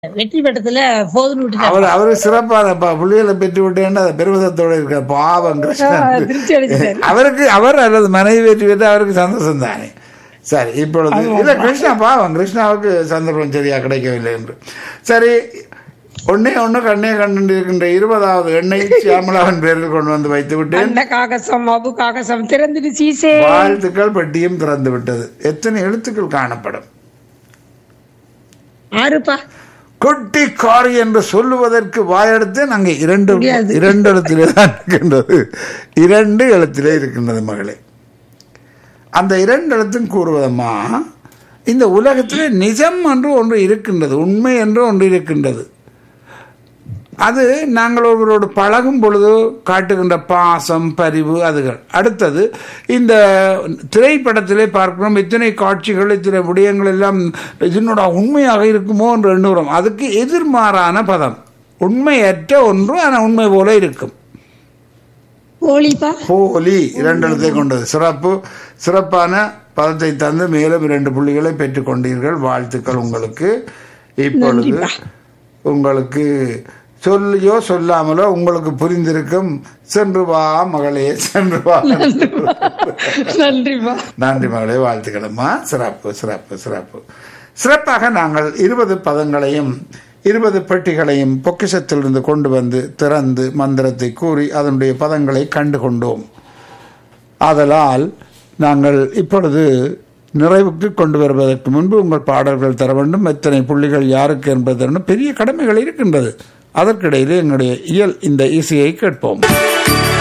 வெற்றி பெற்றதுல போதுன்னு விட்டுட்டாரு. அவர் அவரு சிறப்பான ப- புள்ளிகளை பெற்று விட்டேன்னு அதை பெருமிதத்தோட இருக்க பாவம் ஆ, கிருஷ்ணன் திருப்தி அடைஞ்சிட்டாரு. அவருக்கு அவர் அல்லது மனைவி வெற்றி பெற்று அவருக்கு சந்தோஷம் தானே சரி இப்பொழுது இல்ல கிருஷ்ணா பாவம் கிருஷ்ணாவுக்கு சந்தர்ப்பம் சரியா கிடைக்கவில்லை என்று சரி ஒன்னே ஒண்ணு கண்ணே கண்டு இருக்கின்ற இருபதாவது எண்ணெய் சியாமலாவின் பேரில் கொண்டு வந்து வைத்து விட்டேன் அந்த காகசம் அபு காகசம் திறந்துட்டு சீசே வாழ்த்துக்கள் பெட்டியும் திறந்து விட்டது எத்தனை எழுத்துக்கள் காணப்படும் ஆறுப்பா குட்டி காரி என்று சொல்லுவதற்கு வாயெடுத்து நாங்க இரண்டு முடியாது. இரண்டு எழுத்திலே தான் இருக்கின்றது இரண்டு எழுத்திலே இருக்கின்றது மகளே அந்த இரண்டு எழுத்தும் கூறுவதம்மா இந்த உலகத்திலே நிஜம் என்று ஒன்று இருக்கின்றது உண்மை என்று ஒன்று இருக்கின்றது அது நாங்கள் ஒருவரோடு பழகும் பொழுது காட்டுகின்ற பாசம் பரிவு அதுகள் அடுத்தது இந்த திரைப்படத்திலே பார்க்கிறோம் இத்தனை காட்சிகள் இத்தனை விடயங்கள் எல்லாம் இதனோட உண்மையாக இருக்குமோ என்று எண்ணுகிறோம் அதுக்கு எதிர்மாறான பதம் உண்மையற்ற ஒன்று ஆனால் உண்மை போல இருக்கும் கோழிப்பா போலி இரண்டு எழுத்தை கொண்டது சிறப்பு சிறப்பான பதத்தை தந்து மேலும் இரண்டு புள்ளிகளை பெற்றுக் கொண்டீர்கள் வாழ்த்துக்கள் உங்களுக்கு இப்பொழுது நன்றிப்பா. உங்களுக்கு சொல்லியோ சொல்லாமலோ உங்களுக்கு புரிந்திருக்கும் சென்று வா மகளே சென்று வா நன்றிப்பா நன்றி மகளே வாழ்த்துக்களம்மா சிறப்பு சிறப்பு சிறப்பு சிறப்பாக நாங்கள் இருபது பதங்களையும் இருபது பெட்டிகளையும் பொக்கிஷத்திலிருந்து கொண்டு வந்து திறந்து மந்திரத்தை கூறி அதனுடைய பதங்களை கண்டு கொண்டோம் ஆதலால் நாங்கள் இப்பொழுது நிறைவுக்கு கொண்டு வருவதற்கு முன்பு உங்கள் பாடல்கள் தர வேண்டும் எத்தனை புள்ளிகள் யாருக்கு என்பதற்கு பெரிய கடமைகள் இருக்கின்றது அதற்கிடையிலே எங்களுடைய இயல் இந்த இசையை கேட்போம்